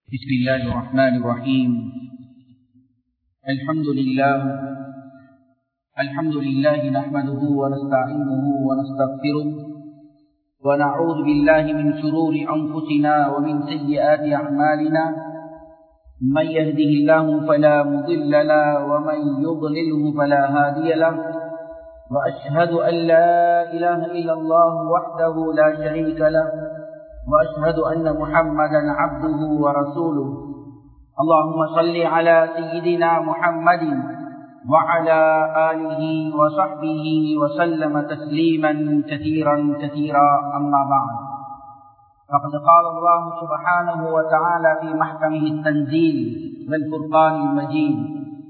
بسم الله الرحمن الرحيم الحمد لله الحمد لله نحمده ونستعينه ونستغفره ونعوذ بالله من شرور أنفسنا ومن سيئات أعمالنا من يهده الله فلا مضل له ومن يضلله فلا هادي له وأشهد أن لا إله إلا الله وحده لا شريك له وأشهد أن محمدا عبده ورسوله اللهم صل على سيدنا محمد وعلى آله وصحبه وسلم تسليما كثيرا كثيرا أما بعد فقد قال الله سبحانه وتعالى في محكمه التنزيل والفرقان المجيد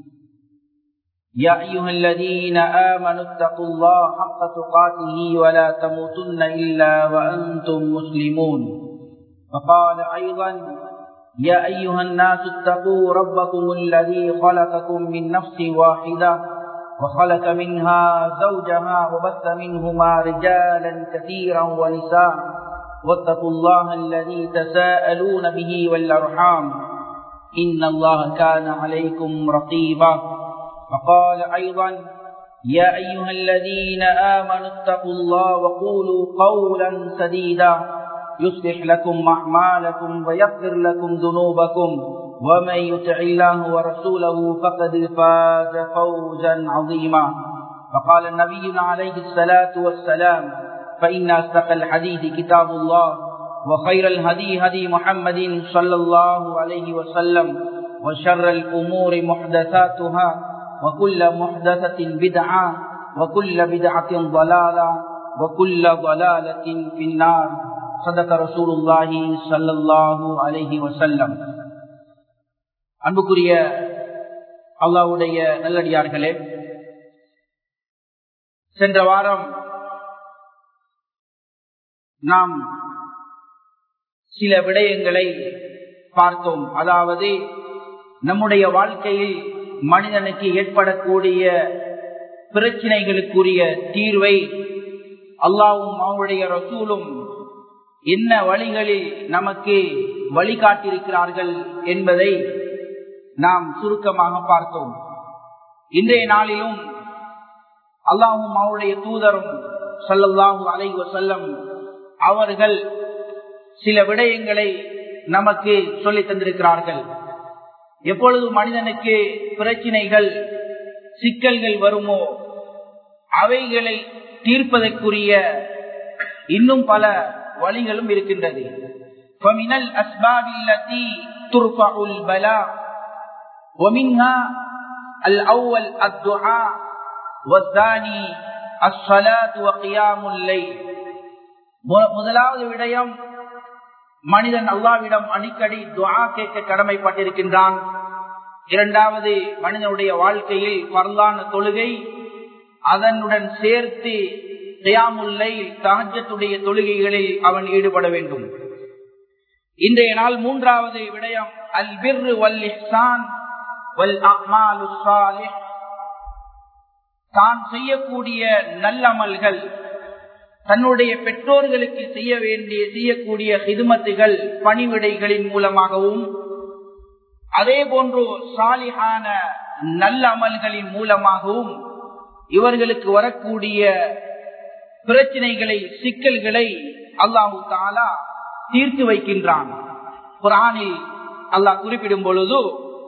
يا أيها الذين آمنوا اتقوا الله حق تقاته ولا تموتن إلا وأنتم مسلمون فقال أيضا يا أيها الناس اتقوا ربكم الذي خلقكم من نفس واحدة وخلق منها زوجها وبث منهما رجالا كثيرا ونساء واتقوا الله الذي تساءلون به والأرحام إن الله كان عليكم رقيبا فقال أيضا يا أيها الذين آمنوا اتقوا الله وقولوا قولا سديدا يصلح لكم أعمالكم ويغفر لكم ذنوبكم ومن يطع الله ورسوله فقد فاز فوزا عظيما فقال نبينا عليه الصلاة والسلام فإن أصدق الحديث كتاب الله وخير الهدي هدي محمد صلى الله عليه وسلم وشر الأمور محدثاتها وكل محدثة بدعة وكل بدعة ضلالة وكل ضلالة في النار صدق رسول الله صلى الله عليه وسلم அன்புக்குரிய அல்லாவுடைய நல்லடியார்களே சென்ற வாரம் நாம் சில விடயங்களை பார்த்தோம் அதாவது நம்முடைய வாழ்க்கையில் மனிதனுக்கு ஏற்படக்கூடிய பிரச்சனைகளுக்குரிய தீர்வை அல்லாவும் அவனுடைய ரசூலும் என்ன வழிகளில் நமக்கு வழிகாட்டியிருக்கிறார்கள் என்பதை நாம் சுருக்கமாக பார்த்தோம் இன்றைய நாளிலும் அல்லாஹும் அவருடைய தூதரும் சல்லல்லாஹு அலை வசல்லம் அவர்கள் சில விடயங்களை நமக்கு சொல்லித் தந்திருக்கிறார்கள் எப்பொழுது மனிதனுக்கு பிரச்சினைகள் சிக்கல்கள் வருமோ அவைகளை தீர்ப்பதற்குரிய இன்னும் பல வழிகளும் இருக்கின்றது ومنها الأول الدعاء والثاني الصلاة وقيام الليل முதலாவது விடயம் மனிதன் அல்லாவிடம் அடிக்கடி துவா கேட்க கடமைப்பட்டிருக்கின்றான் இரண்டாவது மனிதனுடைய வாழ்க்கையில் பரலான தொழுகை அதனுடன் சேர்த்து தயாமுல்லை தாஜத்துடைய தொழுகைகளில் அவன் ஈடுபட வேண்டும் இன்றைய நாள் மூன்றாவது விடயம் அல் பிர் வல் இஹ்சான் வல் அஹ்மாலு சாலிஹ் தான் செய்யக்கூடிய நல்லமல்கள் தன்னுடைய பெற்றோர்களுக்கு செய்ய வேண்டிய செய்யக்கூடிய ஹிதுமத்துகள் பணிவிடைகளின் மூலமாகவும் அதே போன்று சாலிஹான நல்ல அமல்களின் மூலமாகவும் இவர்களுக்கு வரக்கூடிய பிரச்சனைகளை சிக்கல்களை அல்லாஹு தாலா தீர்த்து வைக்கின்றான் குரானில் அல்லாஹ் குறிப்பிடும் பொழுது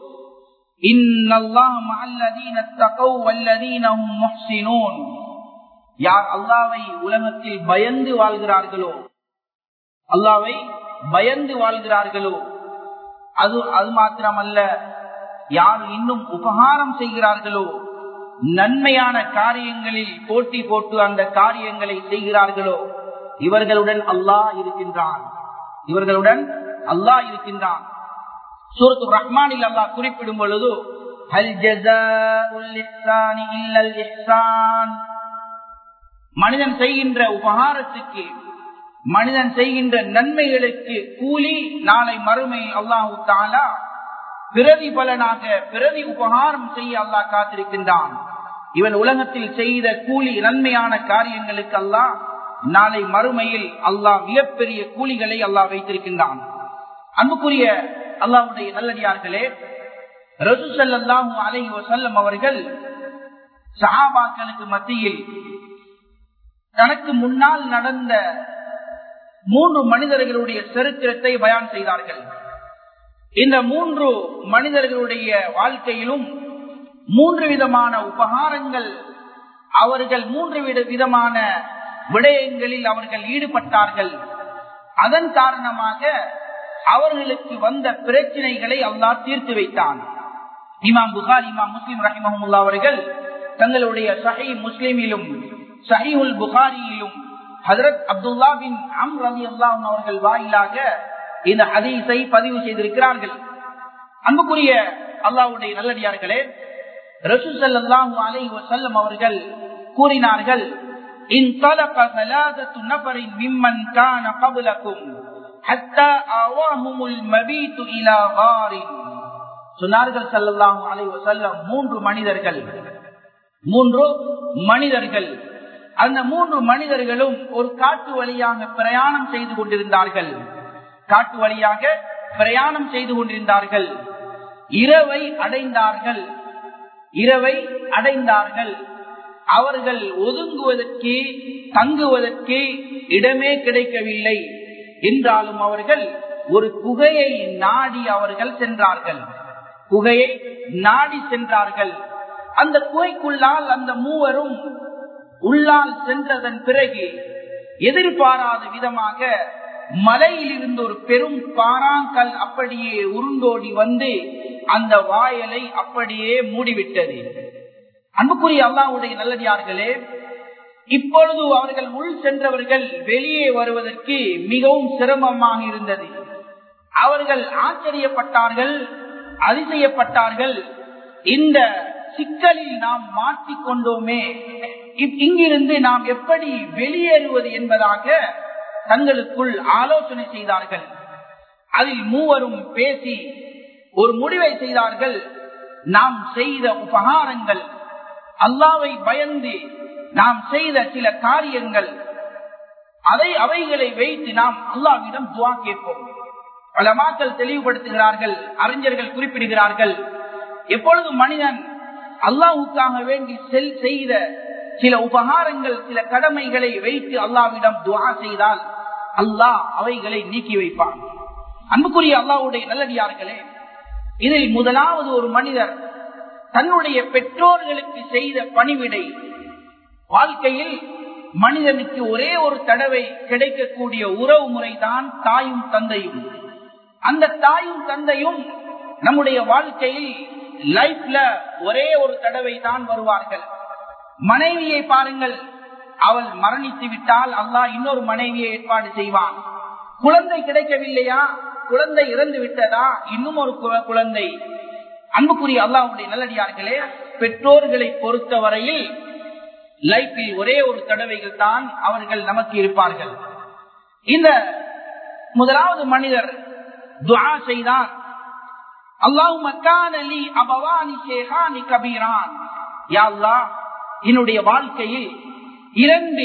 யார் அல்லாவை உலகத்தில் பயந்து வாழ்கிறார்களோ அல்லாவை பயந்து வாழ்கிறார்களோ அது அது மாத்திரமல்ல யார் இன்னும் உபகாரம் செய்கிறார்களோ நன்மையான காரியங்களில் போட்டி போட்டு அந்த காரியங்களை செய்கிறார்களோ இவர்களுடன் அல்லாஹ் இருக்கின்றான் இவர்களுடன் அல்லாஹ் இருக்கின்றான் சூரத்து ரஹ்மானில் அல்லாஹ் குறிப்பிடும் பொழுது மனிதன் செய்கின்ற உபகாரத்துக்கு மனிதன் செய்கின்ற நன்மைகளுக்கு கூலி நாளை மறுமை அல்லாஹு தாலா பிரதி பலனாக பிரதி உபகாரம் செய்ய அல்லாஹ் காத்திருக்கின்றான் இவன் உலகத்தில் செய்த கூலி நன்மையான காரியங்களுக்கு அல்லாஹ் நாளை மறுமையில் அல்லாஹ் மிகப்பெரிய கூலிகளை அல்லாஹ் வைத்திருக்கின்றான் அன்புக்குரிய அல்லாவுடைய நல்லடியார்களே ரசூசல்லாஹு அலைஹி வஸல்லம் அவர்கள் சஹாபாக்களுக்கு மத்தியில் தனக்கு முன்னால் நடந்த மூன்று மனிதர்களுடைய சரித்திரத்தை பயான் செய்தார்கள் இந்த மூன்று மனிதர்களுடைய வாழ்க்கையிலும் மூன்று விதமான உபகாரங்கள் அவர்கள் மூன்று வித விதமான விடயங்களில் அவர்கள் ஈடுபட்டார்கள் அதன் காரணமாக அவர்களுக்கு வந்த பிரச்சனைகளை அல்லாஹ் தீர்த்து வைத்தான் இமாம் புகார் இமாம் முஸ்லிம் ரஹிமஹமுல்லா அவர்கள் தங்களுடைய சஹி முஸ்லிமிலும் சஹிஹுல் புகாரியிலும் ஹசரத் அப்துல்லா பின் அம் ரவி அல்லாஹ் அவர்கள் வாயிலாக இந்த ஹதீஸை பதிவு செய்திருக்கிறார்கள் அன்புக்குரிய அல்லாவுடைய நல்லடியார்களே ரசூசல்லாஹு அலை வசல்லம் அவர்கள் கூறினார்கள் انطلق ثلاثة نفر ممن كان قبلكم حتى آواهم المبيت إلى غار சொன்னார்கள் சல்லல்லாஹு அலைஹி வஸல்லம் மூன்று மனிதர்கள் மூன்று மனிதர்கள் அந்த மூன்று மனிதர்களும் ஒரு காட்டு வழியாக பிரயாணம் செய்து கொண்டிருந்தார்கள் காட்டு வழியாக பிரயாணம் செய்து கொண்டிருந்தார்கள் இரவை அடைந்தார்கள் இரவை அடைந்தார்கள் அவர்கள் ஒதுங்குவதற்கு தங்குவதற்கு இடமே கிடைக்கவில்லை என்றாலும் அவர்கள் ஒரு குகையை நாடி அவர்கள் சென்றார்கள் குகையை நாடி சென்றார்கள் அந்த குகைக்குள்ளால் அந்த மூவரும் உள்ளால் சென்றதன் பிறகு எதிர்பாராத விதமாக மலையில் இருந்து ஒரு பெரும் பாறாங்கல் அப்படியே உருண்டோடி வந்து அந்த வாயலை அப்படியே மூடிவிட்டது அன்புக்குரிய அல்லாவுடைய நல்லடியார்களே இப்பொழுது அவர்கள் உள் சென்றவர்கள் வெளியே வருவதற்கு மிகவும் சிரமமாக இருந்தது அவர்கள் ஆச்சரியப்பட்டார்கள் அதிசயப்பட்டார்கள் இந்த சிக்கலில் நாம் மாட்டிக்கொண்டோமே இங்கிருந்து நாம் எப்படி வெளியேறுவது என்பதாக தங்களுக்குள் ஆலோசனை செய்தார்கள் அதில் மூவரும் பேசி ஒரு முடிவை செய்தார்கள் நாம் செய்த உபகாரங்கள் அல்லாவை பயந்து நாம் செய்த சில காரியங்கள் அதை அவைகளை வைத்து நாம் அல்லாவிடம் துவா கேட்போம் பல மக்கள் தெளிவுபடுத்துகிறார்கள் அறிஞர்கள் குறிப்பிடுகிறார்கள் எப்பொழுது மனிதன் அல்லாவுக்காக வேண்டி செல் செய்த சில உபகாரங்கள் சில கடமைகளை வைத்து அல்லாவிடம் துவா செய்தால் அல்லாஹ் அவைகளை நீக்கி வைப்பான் அன்புக்குரிய அல்லாவுடைய நல்லடியார்களே இதில் முதலாவது ஒரு மனிதர் தன்னுடைய பெற்றோர்களுக்கு செய்த பணிவிடை வாழ்க்கையில் மனிதனுக்கு ஒரே ஒரு தடவை கிடைக்கக்கூடிய உறவு முறைதான் தாயும் தந்தையும் அந்த தாயும் தந்தையும் நம்முடைய வாழ்க்கையில் லைஃப்ல ஒரே ஒரு தடவை தான் வருவார்கள் மனைவியை பாருங்கள் அவள் மரணித்து விட்டால் அல்லாஹ் இன்னொரு மனைவியை ஏற்பாடு செய்வான் குழந்தை கிடைக்கவில்லையா குழந்தை இறந்து விட்டதா இன்னும் ஒரு குழந்தை அன்புக்குரிய அல்லாவுடைய நல்லடியார்களே பெற்றோர்களை பொறுத்த வரையில் லைஃபில் ஒரே ஒரு தடவைகள் தான் அவர்கள் நமக்கு இருப்பார்கள் இந்த முதலாவது மனிதர் துவா செய்தார் அல்லாஹு மக்கானலி அபவானி சேகானி கபீரான் யாழ்லா என்னுடைய வாழ்க்கையில் இரண்டு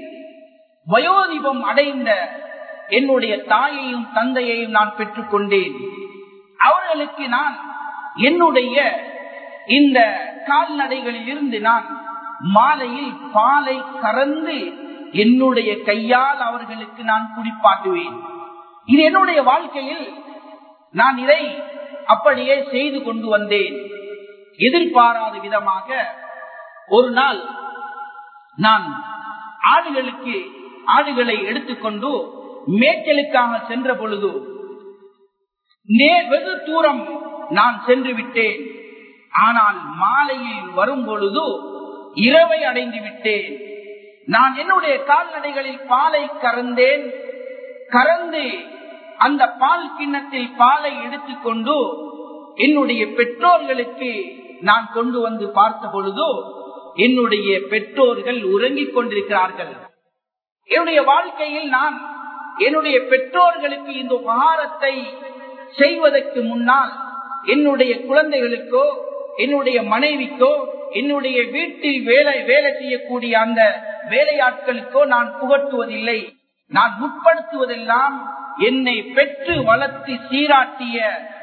வயோதிபம் அடைந்த என்னுடைய தாயையும் தந்தையையும் நான் பெற்றுக்கொண்டேன் அவர்களுக்கு நான் என்னுடைய இந்த கால்நடைகளில் இருந்து நான் மாலையில் பாலை கறந்து என்னுடைய கையால் அவர்களுக்கு நான் குடிப்பாட்டுவேன் இது என்னுடைய வாழ்க்கையில் நான் இதை அப்படியே செய்து கொண்டு வந்தேன் எதிர்பாராத விதமாக ஒரு நாள் நான் ஆடுகளுக்கு ஆடுகளை எடுத்துக்கொண்டு மேய்ச்சலுக்காக சென்ற பொழுது வெகு தூரம் நான் சென்று விட்டேன் ஆனால் மாலையில் வரும் பொழுது இரவை அடைந்து விட்டேன் நான் என்னுடைய கால்நடைகளில் பாலை கறந்தேன் கறந்து அந்த பால் கிண்ணத்தில் பாலை எடுத்துக்கொண்டு என்னுடைய பெற்றோர்களுக்கு நான் கொண்டு வந்து பார்த்த பொழுது என்னுடைய பெற்றோர்கள் உறங்கிக் கொண்டிருக்கிறார்கள் என்னுடைய வாழ்க்கையில் நான் என்னுடைய பெற்றோர்களுக்கு இந்த உபகாரத்தை செய்வதற்கு முன்னால் என்னுடைய குழந்தைகளுக்கோ என்னுடைய மனைவிக்கோ என்னுடைய வீட்டில் வேலை வேலை செய்யக்கூடிய அந்த வேலையாட்களுக்கோ நான் புகட்டுவதில்லை நான் முற்படுத்துவதெல்லாம் என்னை பெற்று வளர்த்து சீராட்டிய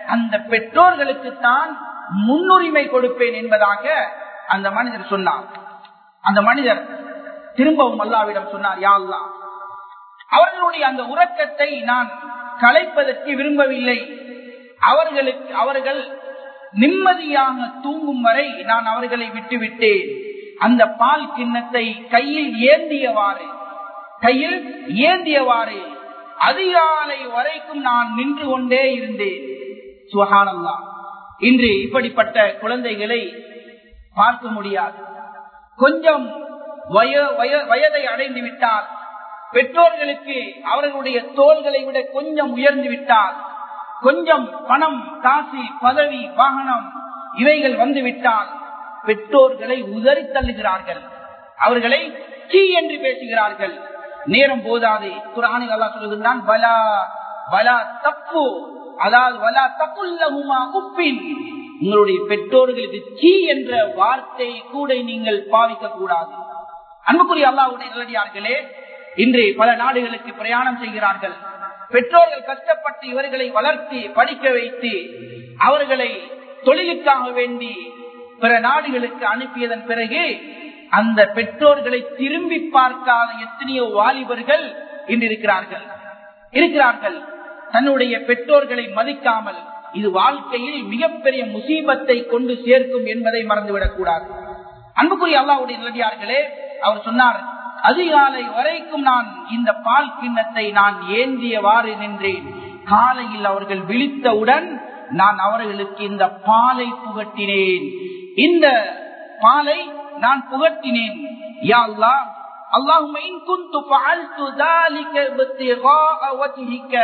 அந்த பெற்றோர்களுக்கு தான் முன்னுரிமை கொடுப்பேன் என்பதாக அந்த மனிதர் சொன்னார் அந்த மனிதர் திரும்பவும் அல்லாவிடம் சொன்னார் யா அல்லாஹ் அவர்களுடைய அந்த உறக்கத்தை நான் கலைப்பதற்கு விரும்பவில்லை அவர்களுக்கு அவர்கள் நிம்மதியாக தூங்கும் வரை நான் அவர்களை விட்டுவிட்டேன் அந்த பால் கிண்ணத்தை கையில் ஏந்தியவாறு கையில் ஏந்தியவாறு அதிகாலை வரைக்கும் நான் நின்று கொண்டே இருந்தேன் சுகானல்லா இன்று இப்படிப்பட்ட குழந்தைகளை பார்க்க முடியாது கொஞ்சம் வய வய- வயதை அடைந்து விட்டால் பெற்றோர்களுக்கு அவர்களுடைய தோள்களை விட கொஞ்சம் உயர்ந்து விட்டால் கொஞ்சம் பணம் காசு பதவி வாகனம் இவைகள் வந்துவிட்டால் பெற்றோர்களை உதறி தள்ளுகிறார்கள் அவர்களை கீ என்று பேசுகிறார்கள் நேரம் போதாது குரானில் அல்லா சொல்லுகின்றான் வலா வலா தப்பு அதாவது வலா தப்புல்லகுமா உப்பின் உங்களுடைய பெற்றோர்களுக்கு சீ என்ற வார்த்தை கூட நீங்கள் பாவிக்க கூடாது அன்புக்குரிய அல்லாவுடைய நல்லடியார்களே இன்று பல நாடுகளுக்கு பிரயாணம் செய்கிறார்கள் பெற்றோர்கள் கஷ்டப்பட்டு இவர்களை வளர்த்து படிக்க வைத்து அவர்களை தொழிலுக்காக வேண்டி பிற நாடுகளுக்கு அனுப்பியதன் பிறகு அந்த பெற்றோர்களை திரும்பி பார்க்காத எத்தனையோ வாலிபர்கள் இன்று இருக்கிறார்கள் இருக்கிறார்கள் தன்னுடைய பெற்றோர்களை மதிக்காமல் இது வாழ்க்கையில் மிகப்பெரிய முசீபத்தை கொண்டு சேர்க்கும் என்பதை மறந்துவிடக் கூடாது அன்புக்குரிய அல்லாவுடைய நிலடியார்களே அவர் சொன்னார் அதிகாலை வரைக்கும் நான் இந்த பால் கிண்ணத்தை நான் ஏந்தியவாறு நின்றேன் காலையில் அவர்கள் விழித்தவுடன் நான் அவர்களுக்கு இந்த பாலை புகட்டினேன் இந்த பாலை நான் புகட்டினேன் யா அல்லாஹ் اللهم إن كنت فعلت ذلك ابتغاء وجهك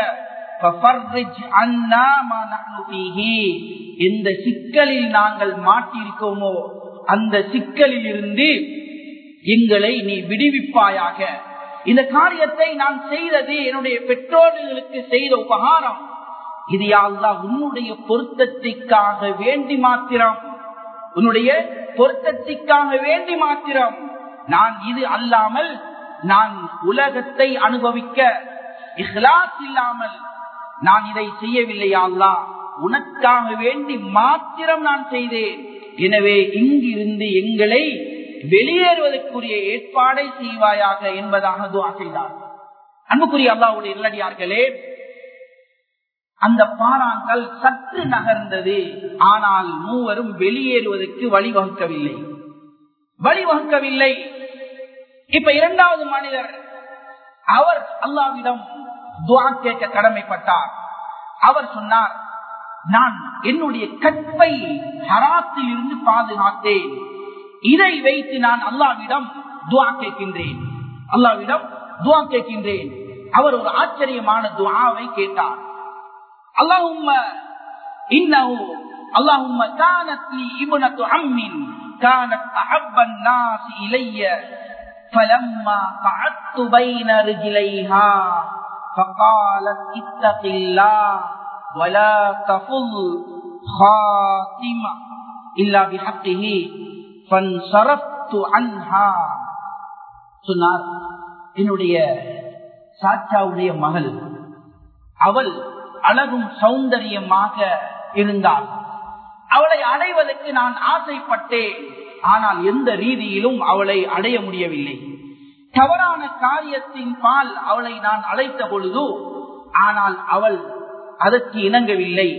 ففرج عنا ما نحن فيه இந்த சிக்கலில் நாங்கள் மாட்டிருக்கோமோ அந்த சிக்கலில் இருந்து எங்களை நீ விடுவிப்பாயாக இந்த காரியத்தை நான் செய்தது என்னுடைய பெற்றோர்களுக்கு செய்த உபகாரம் இது யாழ்லா உன்னுடைய பொருத்தத்திற்காக வேண்டி மாத்திரம் உன்னுடைய பொருத்தத்திற்காக வேண்டி மாத்திரம் நான் இது அல்லாமல் நான் உலகத்தை அனுபவிக்க இஹ்லாஸ் இல்லாமல் நான் இதை செய்யவில்லையா அல்லா உனக்காக வேண்டி மாத்திரம் நான் செய்தேன் எனவே இங்கிருந்து எங்களை வெளியேறுவதற்குரிய ஏற்பாடை செய்வாயாக என்பதாக துவா செய்தார் அன்புக்குரிய அல்லாவுடைய இல்லடியார்களே அந்த பாறாங்கல் சற்று நகர்ந்தது ஆனால் மூவரும் வெளியேறுவதற்கு வழிவகுக்கவில்லை வழிவகுக்கவில்லை இப்ப இரண்டாவது மனிதர் அவர் அல்லாவிடம் துவா கேட்க கடமைப்பட்டார் அவர் சொன்னார் நான் என்னுடைய கற்பை ஹராத்தில் இருந்து பாதுகாத்தேன் இதை வைத்து நான் அல்லாவிடம் துவா கேட்கின்றேன் அல்லாவிடம் துவா கேட்கின்றேன் அவர் ஒரு ஆச்சரியமான துவாவை கேட்டார் اللهم إنه اللهم كانت لي ابنة عم كانت أحب الناس إلي فلما قعدت بين رجليها فقالت اتق الله ولا تفض خاتمة إلا بحقه فانصرفت عنها சொன்னார் என்னுடைய சாச்சாவுடைய மகள் அவள் அழகும் சௌந்தரியமாக இருந்தாள் அவளை அடைவதற்கு நான் ஆசைப்பட்டேன் ஆனால் எந்த ரீதியிலும் அவளை அடைய முடியவில்லை தவறான காரியத்தின் பால் அவளை நான் அழைத்த பொழுது ஆனால் அவள் அதற்கு இணங்கவில்லை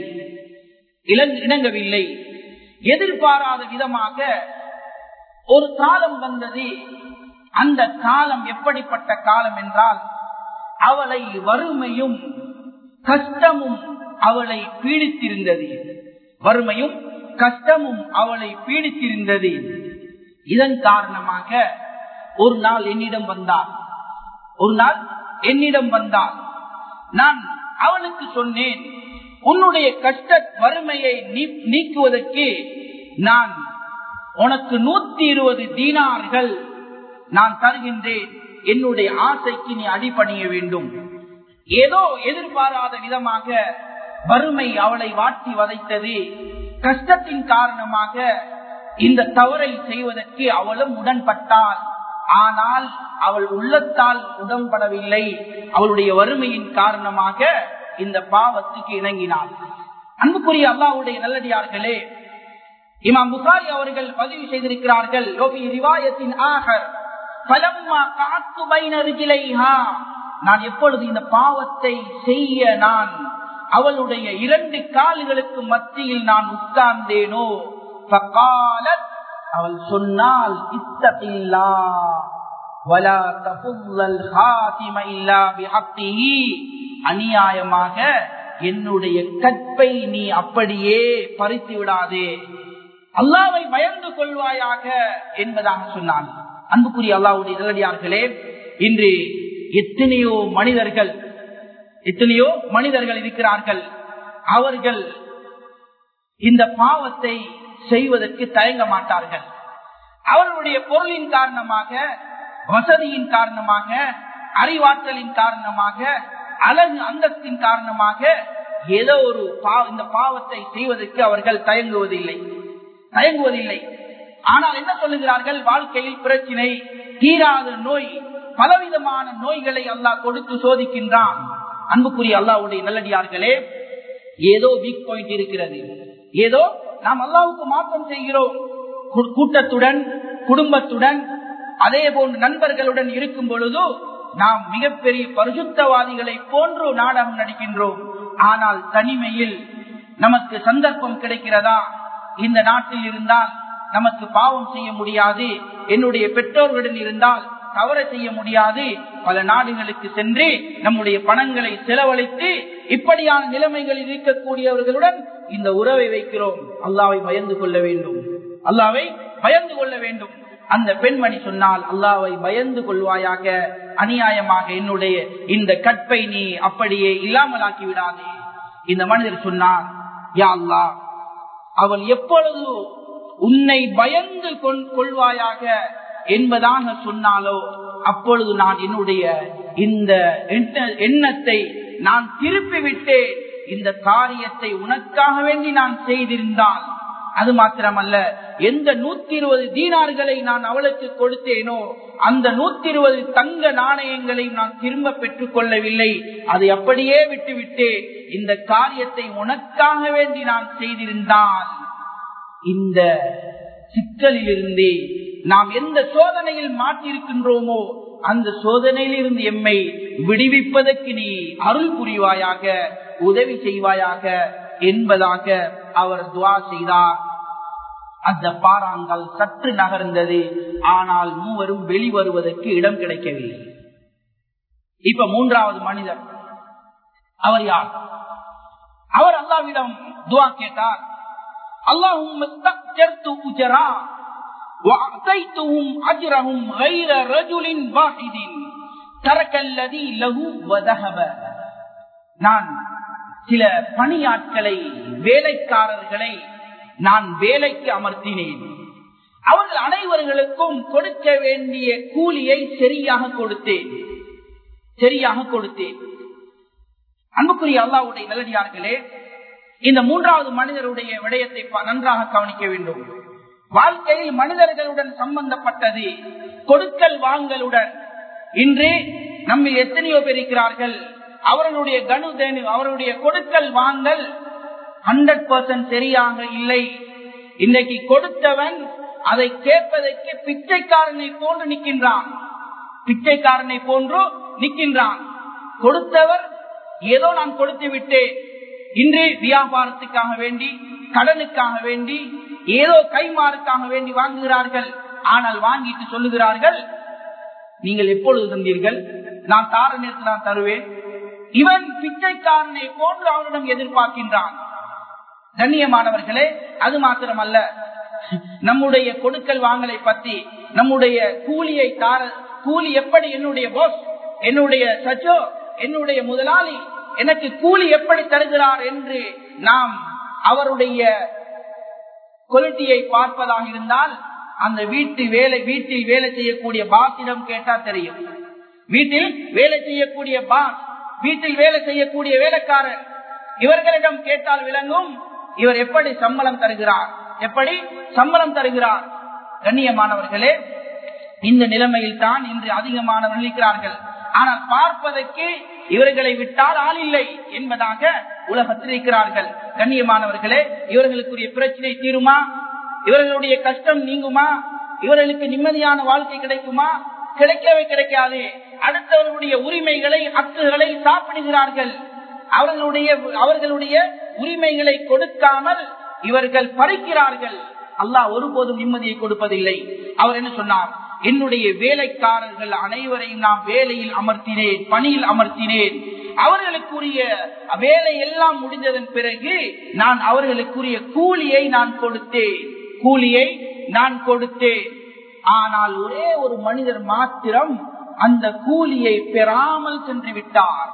இணங்கவில்லை எதிர்பாராத விதமாக ஒரு காலம் வந்தது அந்த காலம் எப்படிப்பட்ட காலம் என்றால் அவளை வறுமையும் கஷ்டமும் அவளை பீடித்திருந்தது வறுமையும் கஷ்டமும் அவளை பீடித்திருந்தது இதன் காரணமாக ஒரு நாள் என்னிடம் வந்தார் ஒரு நாள் என்னிடம் வந்தார் நான் அவளுக்கு சொன்னேன் உன்னுடைய கஷ்ட வறுமையை நீக்குவதற்கு நான் உனக்கு நூத்தி இருபது தீனார்கள் நான் தருகின்றேன் என்னுடைய ஆசைக்கு நீ அடிபணிய வேண்டும் ஏதோ எதிர்பாராத விதமாக வறுமை அவளை வாட்டி வதைத்தது கஷ்டத்தின் காரணமாக இந்த தவறை செய்வதற்கு அவளும் உடன்பட்டாள் ஆனால் அவள் உள்ளத்தால் உடன்படவில்லை அவளுடைய வறுமையின் காரணமாக இந்த பாவத்துக்கு இணங்கினாள் அன்புக்குரிய அல்லாவுடைய நல்லடியார்களே இமாம் புகாரி அவர்கள் பதிவு செய்திருக்கிறார்கள் ரிவாயத்தின் ஆகர் பலம்மா காத்து பைனருகிலைஹா நான் எப்பொழுது இந்த பாவத்தை செய்ய நான் அவளுடைய இரண்டு கால்களுக்கு மத்தியில் நான் உட்கார்ந்தேனோ அவள் சொன்னால் இத்தகில்லா அநியாயமாக என்னுடைய கற்பை நீ அப்படியே பறித்து விடாதே அல்லாவை பயந்து கொள்வாயாக என்பதாக சொன்னான் அன்புக்குரிய அல்லாவுடைய நிலடியார்களே இன்று எத்தனையோ மனிதர்கள் எத்தனையோ மனிதர்கள் இருக்கிறார்கள் அவர்கள் இந்த பாவத்தை செய்வதற்கு தயங்க மாட்டார்கள் அவர்களுடைய பொருளின் காரணமாக வசதியின் காரணமாக அறிவாற்றலின் காரணமாக அழகு அந்தத்தின் காரணமாக ஏதோ ஒரு இந்த பாவத்தை செய்வதற்கு அவர்கள் தயங்குவதில்லை தயங்குவதில்லை ஆனால் என்ன சொல்லுகிறார்கள் வாழ்க்கையில் பிரச்சினை தீராத நோய் பலவிதமான நோய்களை அல்லாஹ் கொடுத்து சோதிக்கின்றான் அன்புக்குரிய அல்லாவுடைய நல்லடியார்களே ஏதோ வீக் பாயிண்ட் இருக்கிறது ஏதோ நாம் அல்லாவுக்கு மாற்றம் செய்கிறோம் கூட்டத்துடன் குடும்பத்துடன் அதே போன்று நண்பர்களுடன் இருக்கும் பொழுது நாம் மிகப்பெரிய பரிசுத்தவாதிகளை போன்று நாடகம் நடிக்கின்றோம் ஆனால் தனிமையில் நமக்கு சந்தர்ப்பம் கிடைக்கிறதா இந்த நாட்டில் இருந்தால் நமக்கு பாவம் செய்ய முடியாது என்னுடைய பெற்றோர்களுடன் இருந்தால் தவற செய்ய முடியாது பல நாடுகளுக்கு சென்று நம்முடைய பணங்களை செலவழித்து இப்படியான நிலைமைகளில் இருக்கக்கூடியவர்களுடன் இந்த உறவை வைக்கிறோம் அல்லாவை பயந்து கொள்ள வேண்டும் அல்லாவை பயந்து கொள்ள வேண்டும் அந்த பெண்மணி சொன்னால் அல்லாவை பயந்து கொள்வாயாக அநியாயமாக என்னுடைய இந்த கற்பை நீ அப்படியே இல்லாமலாக்கி விடாதே இந்த மனிதர் சொன்னார் யா அல்லா அவள் எப்பொழுது உன்னை பயந்து கொள்வாயாக என்பதாக சொன்னாலோ அப்பொழுது நான் என்னுடைய இந்த எண்ணத்தை நான் திருப்பி விட்டேன் இந்த காரியத்தை உனக்காக வேண்டி நான் செய்திருந்தால் அது மாத்திரமல்ல எந்த நூத்தி இருபது தீனார்களை நான் அவளுக்கு கொடுத்தேனோ அந்த நூத்தி இருபது தங்க நாணயங்களை நான் திரும்ப பெற்றுக் கொள்ளவில்லை அதை அப்படியே விட்டுவிட்டு இந்த காரியத்தை உனக்காக வேண்டி நான் செய்திருந்தால் இந்த சிக்கலிலிருந்து நாம் எந்த சோதனையில் மாற்றிருக்கின்றோமோ அந்த சோதனையிலிருந்து எம்மை விடுவிப்பதற்கு நீ அருள் புரிவாயாக உதவி செய்வாயாக என்பதாக அவர் துவா செய்தார் அந்த பாறாங்கல் சற்று நகர்ந்தது ஆனால் மூவரும் வெளிவருவதற்கு இடம் கிடைக்கவில்லை இப்ப மூன்றாவது மனிதர் அவர் யார் அவர் அல்லாவிடம் துவா கேட்டார் اللهم استقجرت أجرا وأعطيتهم أجرهم غير رجل واحد ترك الذي له وذهب நான் சில பணியாட்களை வேலைக்காரர்களை நான் வேலைக்கு அமர்த்தினேன் அவர்கள் அனைவர்களுக்கும் கொடுக்க வேண்டிய கூலியை சரியாக கொடுத்தேன் சரியாக கொடுத்தேன் அன்புக்குரிய அல்லாவுடைய நல்லடியார்களே இந்த மூன்றாவது மனிதருடைய விடயத்தை நன்றாக கவனிக்க வேண்டும் வாழ்க்கையில் மனிதர்களுடன் சம்பந்தப்பட்டது கொடுக்கல் வாங்கலுடன் இன்று நம்மில் எத்தனையோ பேர் இருக்கிறார்கள் அவர்களுடைய கனுதேனு அவருடைய கொடுக்கல் வாங்கல் ஹண்ட்ரட் பர்சன்ட் சரியாக இல்லை இன்றைக்கு கொடுத்தவன் அதை கேட்பதற்கு பிச்சைக்காரனை போன்று நிற்கின்றான் பிச்சைக்காரனை போன்று நிற்கின்றான் கொடுத்தவர் ஏதோ நான் கொடுத்து விட்டேன் இன்று வியாபாரத்துக்காக வேண்டி கடனுக்காக வேண்டி ஏதோ கைமாறுக்காக வேண்டி வாங்குகிறார்கள் ஆனால் வாங்கிட்டு சொல்லுகிறார்கள் நீங்கள் எப்பொழுது தந்தீர்கள் நான் தார நேரத்தில் நான் தருவேன் இவன் பிச்சைக்காரனை போன்று அவனிடம் எதிர்பார்க்கின்றான் கண்ணியமானவர்களே அது மாத்திரமல்ல நம்முடைய கொடுக்கல் வாங்கலை பற்றி நம்முடைய கூலியை தார கூலி எப்படி என்னுடைய போஸ் என்னுடைய சச்சோ என்னுடைய முதலாளி எனக்கு கூலி எப்படி தருகிறார் என்று நாம் அவருடைய குவாலிட்டியை பார்ப்பதாக இருந்தால் அந்த வீட்டு வேலை வீட்டில் வேலை செய்யக்கூடிய பாசிடம் கேட்டா தெரியும் வீட்டில் வேலை செய்யக்கூடிய பாஸ் வீட்டில் வேலை செய்யக்கூடிய வேலைக்காரர் இவர்களிடம் கேட்டால் விளங்கும் இவர் எப்படி சம்பளம் தருகிறார் எப்படி சம்பளம் தருகிறார் கண்ணியமானவர்களே இந்த நிலைமையில் தான் இன்று அதிகமானவர்கள் இருக்கிறார்கள் ஆனால் பார்ப்பதற்கு இவர்களை விட்டால் ஆள் இல்லை என்பதாக உலகத்தில் இருக்கிறார்கள் கண்ணியமானவர்களே இவர்களுக்குரிய பிரச்சனை தீருமா இவர்களுடைய கஷ்டம் நீங்குமா இவர்களுக்கு நிம்மதியான வாழ்க்கை கிடைக்குமா கிடைக்கவே கிடைக்காது அடுத்தவர்களுடைய உரிமைகளை அக்குகளை சாப்பிடுகிறார்கள் அவர்களுடைய அவர்களுடைய உரிமைகளை கொடுக்காமல் இவர்கள் பறிக்கிறார்கள் அல்லாஹ் ஒருபோதும் நிம்மதியை கொடுப்பதில்லை அவர் என்ன சொன்னார் என்னுடைய வேலைக்காரர்கள் அனைவரையும் நான் வேலையில் அமர்த்தினேன் பணியில் அமர்த்தினேன் அவர்களுக்குரிய வேலை எல்லாம் முடிந்ததன் பிறகு நான் அவர்களுக்குரிய கூலியை நான் கொடுத்தேன் கூலியை நான் கொடுத்தேன் ஆனால் ஒரே ஒரு மனிதர் மாத்திரம் அந்த கூலியை பெறாமல் சென்று விட்டார்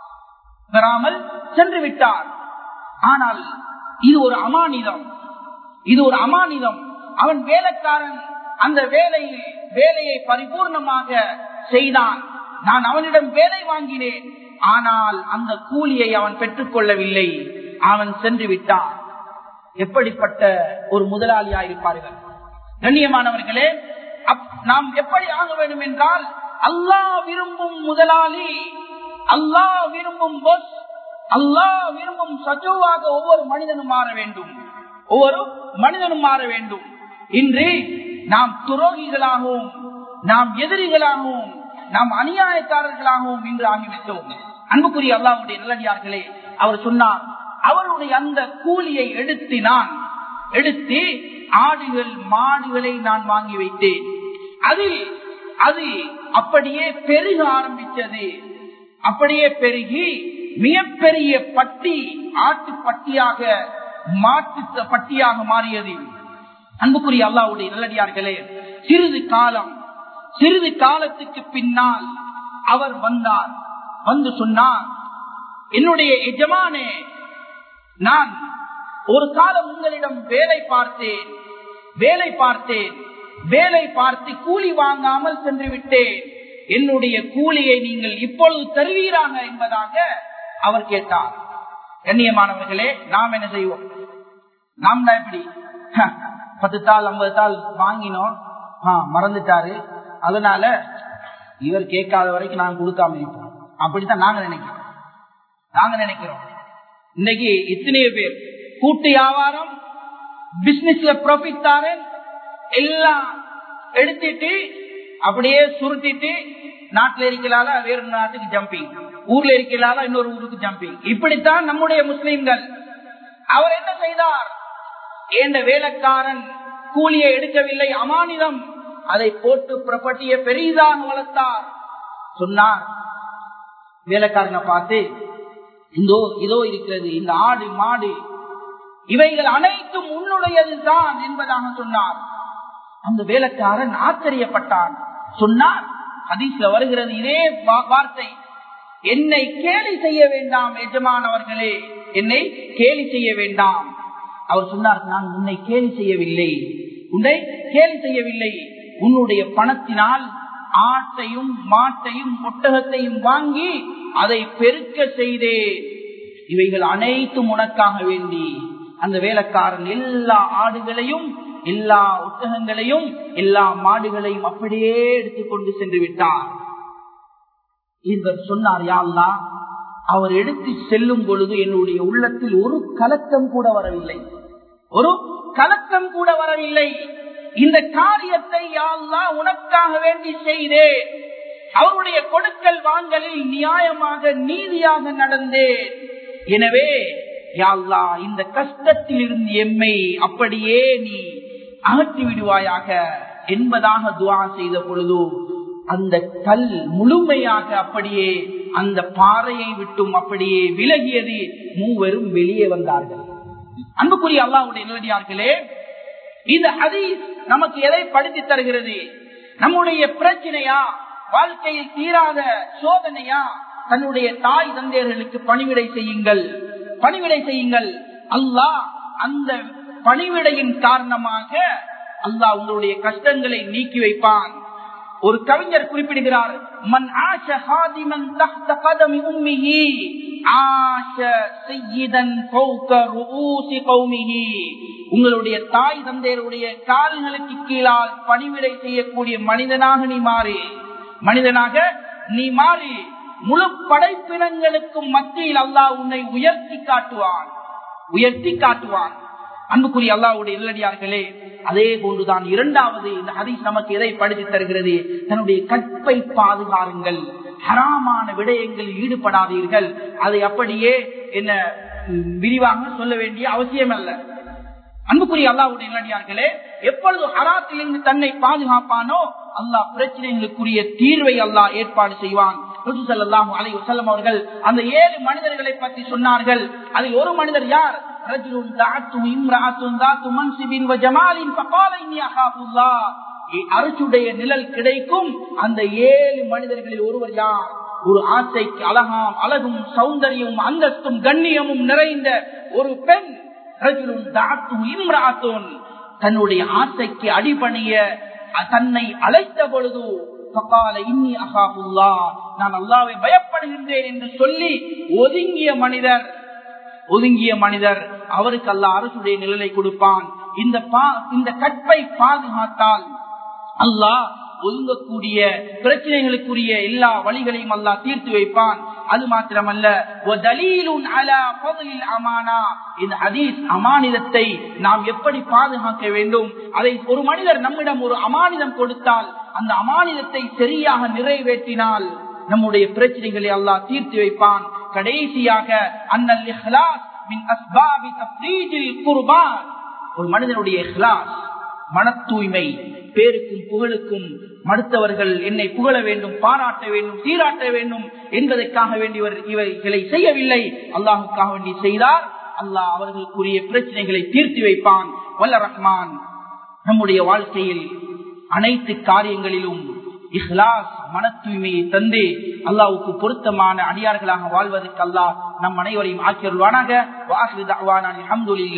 பெறாமல் சென்று விட்டார் ஆனால் இது ஒரு அமானிதம் இது ஒரு அமானிதம் அவன் வேலைக்காரன் அந்த வேலையில் வேலையை பரிபூர்ணமாக செய்தான் நான் அவனிடம் வேலை வாங்கினேன் ஆனால் அந்த கூலியை அவன் பெற்றுக் கொள்ளவில்லை அவன் சென்று விட்டான் எப்படிப்பட்ட ஒரு முதலாளியா இருப்பார்கள் கண்ணியமானவர்களே நாம் எப்படி ஆக வேண்டும் என்றால் அல்லாஹ் விரும்பும் முதலாளி அல்லாஹ் விரும்பும் பஸ் அல்லாஹ் விரும்பும் சஜுவாக ஒவ்வொரு மனிதனும் மாற வேண்டும் ஒவ்வொரு மனிதனும் மாற வேண்டும் இன்று நாம் துரோகிகளாகவும் நாம் எதிரிகளாகவும் நாம் அநியாயக்காரர்களாகவும் இன்று ஆகிவிட்டோம் அன்புக்குரிய அல்லாவுடைய நல்லடியார்களே அவர் சொன்னார் அவருடைய அந்த கூலியை எடுத்து நான் எடுத்து ஆடுகள் மாடுகளை நான் வாங்கி வைத்தேன் அதில் அது அப்படியே பெருக ஆரம்பித்தது அப்படியே பெருகி மிகப்பெரிய பட்டி ஆட்டு பட்டியாக மாட்டு பட்டியாக மாறியது அன்புக்குரிய அல்லாவுடைய நல்லடியார்களே சிறிது காலம் சிறிது காலத்துக்கு பின்னால் அவர் வந்தார் வந்து சொன்னார் என்னுடைய எஜமானே நான் ஒரு காலம் உங்களிடம் வேலை பார்த்தேன் வேலை பார்த்தேன் வேலை பார்த்து கூலி வாங்காமல் சென்று விட்டேன் என்னுடைய கூலியை நீங்கள் இப்பொழுது தருவீராக என்பதாக அவர் கேட்டார் கண்ணியமானவர்களே நாம் என்ன செய்வோம் நாம் தான் எப்படி பத்து தாள் ஐம்பது தாள் வாங்கினோம் மறந்துட்டாரு அதனால இவர் கேட்காத வரைக்கும் நாங்க கொடுக்காம இருப்போம் அப்படித்தான் நாங்க நினைக்கிறோம் நாங்க நினைக்கிறோம் இன்னைக்கு இத்தனையோ பேர் கூட்டு வியாபாரம் பிசினஸ்ல ப்ராஃபிட் தாரன் எல்லாம் எடுத்துட்டு அப்படியே சுருட்டிட்டு நாட்டுல இருக்கலால வேறு நாட்டுக்கு ஜம்பிங் ஊர்ல இருக்கலால இன்னொரு ஊருக்கு ஜம்பிங் இப்படித்தான் நம்முடைய முஸ்லிம்கள் அவர் என்ன செய்தார் என்ற வேலைக்காரன் கூலியை எடுக்கவில்லை அமானிதம் அதை போட்டு ப்ராப்பர்ட்டியை பெரிதாக வளர்த்தார் சொன்னார் வேலைக்காரனை பார்த்து இதோ இதோ இருக்கிறது இந்த ஆடு மாடு இவைகள் அனைத்தும் உன்னுடையது தான் என்பதாக சொன்னார் அந்த வேலைக்காரன் ஆச்சரியப்பட்டான் சொன்னார் ஹதீஸ்ல வருகிறது இதே வார்த்தை என்னை கேலி செய்ய வேண்டாம் எஜமானவர்களே என்னை கேலி செய்ய வேண்டாம் அவர் சொன்னார் நான் உன்னை கேலி செய்யவில்லை உன்னை கேலி செய்யவில்லை உன்னுடைய பணத்தினால் ஆட்டையும் மாட்டையும் ஒட்டகத்தையும் வாங்கி அதை பெருக்க செய்தே இவைகள் அனைத்தும் உனக்காக வேண்டி அந்த வேலைக்காரன் எல்லா ஆடுகளையும் எல்லா ஒட்டகங்களையும் எல்லா மாடுகளையும் அப்படியே எடுத்துக்கொண்டு சென்று விட்டார் இவர் சொன்னார் யாழ்லா அவர் எடுத்து செல்லும் பொழுது என்னுடைய உள்ளத்தில் ஒரு கலக்கம் கூட வரவில்லை ஒரு கலக்கம் கூட வரவில்லை இந்த காரியத்தை யாழ்லா உனக்காக வேண்டி செய்தேன் அவருடைய கொடுக்கல் வாங்கலில் நியாயமாக நீதியாக நடந்தேன் எனவே யாழ்லா இந்த கஷ்டத்தில் இருந்து எம்மை அப்படியே நீ அகற்றி விடுவாயாக என்பதாக துவா செய்த பொழுது அந்த கல் முழுமையாக அப்படியே அந்த பாறையை விட்டும் அப்படியே விலகியது மூவரும் வெளியே வந்தார்கள் அன்புக்குரிய அல்லாவுடைய நிலடியார்களே இந்த ஹதீஸ் நமக்கு எதை படித்து தருகிறது நம்முடைய பிரச்சனையா வாழ்க்கையில் தீராத சோதனையா தன்னுடைய தாய் தந்தையர்களுக்கு பணிவிடை செய்யுங்கள் பணிவிடை செய்யுங்கள் அல்லாஹ் அந்த பணிவிடையின் காரணமாக அல்லாஹ் உங்களுடைய கஷ்டங்களை நீக்கி வைப்பான் ஒரு கவிஞர் குறிப்பிடுகிறார் மன் ஆஷ ஹாதிமன் தஹ்த கதமி உம்மிஹி ஆஷ சையிதன் ஃபௌக ரூசி கௌமிஹி உங்களுடைய தாய் தந்தையருடைய கால்களுக்கு கீழால் பணிவிடை செய்யக்கூடிய மனிதனாக நீ மாறி மனிதனாக நீ மாறி முழு படைப்பினங்களுக்கும் மத்தியில் அல்லாஹ் உன்னை உயர்த்தி காட்டுவான் உயர்த்தி காட்டுவான் அன்புக்குரிய அல்லாவுடைய இல்லடியார்களே அதே போன்றுதான் இரண்டாவது இந்த ஹதீஸ் நமக்கு எதை படித்து தருகிறது தன்னுடைய கற்பை பாதுகாருங்கள் ஹராமான விடயங்களில் ஈடுபடாதீர்கள் அதை அப்படியே என்ன விரிவாக சொல்ல வேண்டிய அவசியம் அல்ல அன்புக்குரிய அல்லாவுடைய இல்லடியார்களே எப்பொழுது ஹராத்திலிருந்து தன்னை பாதுகாப்பானோ அல்லாஹ் பிரச்சனைகளுக்குரிய தீர்வை அல்லாஹ் ஏற்பாடு செய்வான் அவர்கள் அந்த ஏழு மனிதர்களை பற்றி சொன்னார்கள் அதில் ஒரு மனிதர் யார் அரசுடைய நிழல் கிடைக்கும் அந்த ஏழு மனிதர்களில் ஒருவர் யார் ஒரு ஆசைக்கு அழகாம் அழகும் சௌந்தரியமும் அந்தஸ்தும் கண்ணியமும் நிறைந்த ஒரு பெண் தன்னுடைய ஆசைக்கு அடிபணிய தன்னை அழைத்த பொழுது நான் அல்லாவை பயப்படுகின்றேன் என்று சொல்லி ஒதுங்கிய மனிதர் ஒதுங்கிய மனிதர் அவருக்கு அல்ல அரசுடைய நிழலை கொடுப்பான் இந்த இந்த கற்பை பாதுகாத்தால் அல்லாஹ் ஒதுங்கக்கூடிய பிரச்சனைகளுக்குரிய எல்லா வழிகளையும் அல்லா தீர்த்து வைப்பான் அது மாத்திரமல்ல இந்த ஹதீஸ் அமானிதத்தை நாம் எப்படி பாதுகாக்க வேண்டும் அதை ஒரு மனிதர் நம்மிடம் ஒரு அமானிதம் கொடுத்தால் அந்த அமானிதத்தை சரியாக நிறைவேற்றினால் நம்முடைய பிரச்சனைகளை அல்லாஹ் தீர்த்து வைப்பான் கடைசியாக அன்னல் இஹ்லாஸ் மின் அஸ்பாபி தஃப்ரீஜில் குர்பான் ஒரு மனிதனுடைய இஹ்லாஸ் மன தூய்மை பேருக்கும் புகழுக்கும் மறுத்தவர்கள் என்னை புகழ வேண்டும் பாராட்ட வேண்டும் சீராட்ட வேண்டும் என்பதற்காக வேண்டியவர் இவைகளை செய்யவில்லை அல்லாஹுக்காக வேண்டி செய்தார் அல்லாஹ் அவர்களுக்குரிய பிரச்சனைகளை தீர்த்து வைப்பான் வல்ல ரஹ்மான் நம்முடைய வாழ்க்கையில் அனைத்து காரியங்களிலும் இஹ்லாஸ் மன தூய்மையை தந்து அல்லாவுக்கு பொருத்தமான அடியார்களாக வாழ்வதற்கு அல்லாஹ் நம் அனைவரையும் ஆக்கியருள்வானாக வாஹிரு தஅவானா அல்ஹம்துலில்லாஹ்